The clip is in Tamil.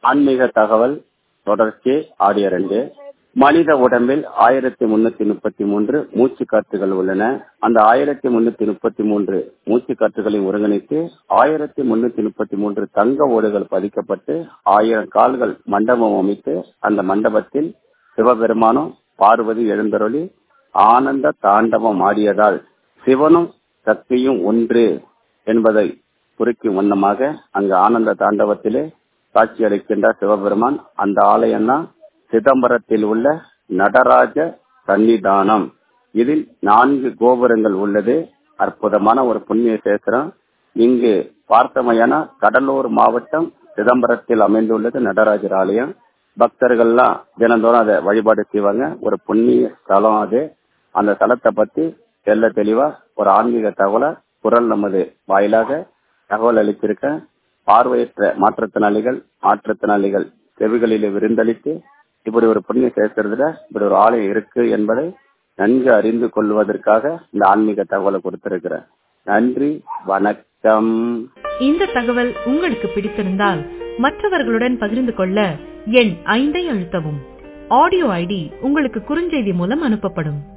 ஆன்மீக தகவல் தொடர்ச்சி ஆடியோ ரெண்டு மனித உடம்பில் ஆயிரத்தி முன்னூத்தி முப்பத்தி மூன்று மூச்சு காற்றுகள் உள்ளன அந்த ஆயிரத்தி முன்னூத்தி முப்பத்தி மூன்று மூச்சு காற்றுகளை ஒருங்கிணைத்து ஆயிரத்தி முன்னூத்தி முப்பத்தி மூன்று தங்க ஓடுகள் பதிக்கப்பட்டு ஆயிரம் கால்கள் மண்டபம் அமைத்து அந்த மண்டபத்தில் சிவபெருமானும் பார்வதி எழுந்தருளி ஆனந்த தாண்டவம் ஆடியதால் சிவனும் சக்தியும் ஒன்று என்பதை குறிக்கும் வண்ணமாக அங்கு ஆனந்த தாண்டவத்திலே காட்சி அளிக்கின்றார் சிவபெருமான் அந்த ஆலயம் தான் சிதம்பரத்தில் உள்ள நடராஜ சன்னிதானம் இதில் நான்கு கோபுரங்கள் உள்ளது அற்புதமான ஒரு புண்ணிய சேத்திரம் இங்கு பார்த்தமையான கடலூர் மாவட்டம் சிதம்பரத்தில் அமைந்துள்ளது நடராஜர் ஆலயம் பக்தர்கள்லாம் தினந்தோறும் அதை வழிபாடு செய்வாங்க ஒரு புண்ணிய ஸ்தலம் அது அந்த ஸ்தலத்தை பத்தி தெல்ல தெளிவா ஒரு ஆன்மீக தகவலை குரல் நமது வாயிலாக தகவல் அளித்திருக்க பார்வையற்ற மாற்றுத்திறனாளிகள் மாற்றுத்திறனாளிகள் செவிகளிலே விருந்தளித்து இப்படி ஒரு புண்ணிய சேர்க்கிறதுல இப்படி ஒரு ஆலயம் இருக்கு என்பதை நன்கு அறிந்து கொள்வதற்காக இந்த ஆன்மீக தகவலை கொடுத்திருக்கிறேன் நன்றி வணக்கம் இந்த தகவல் உங்களுக்கு பிடித்திருந்தால் மற்றவர்களுடன் பகிர்ந்து கொள்ள எண் ஐந்தை அழுத்தவும் ஆடியோ ஐடி உங்களுக்கு குறுஞ்செய்தி மூலம் அனுப்பப்படும்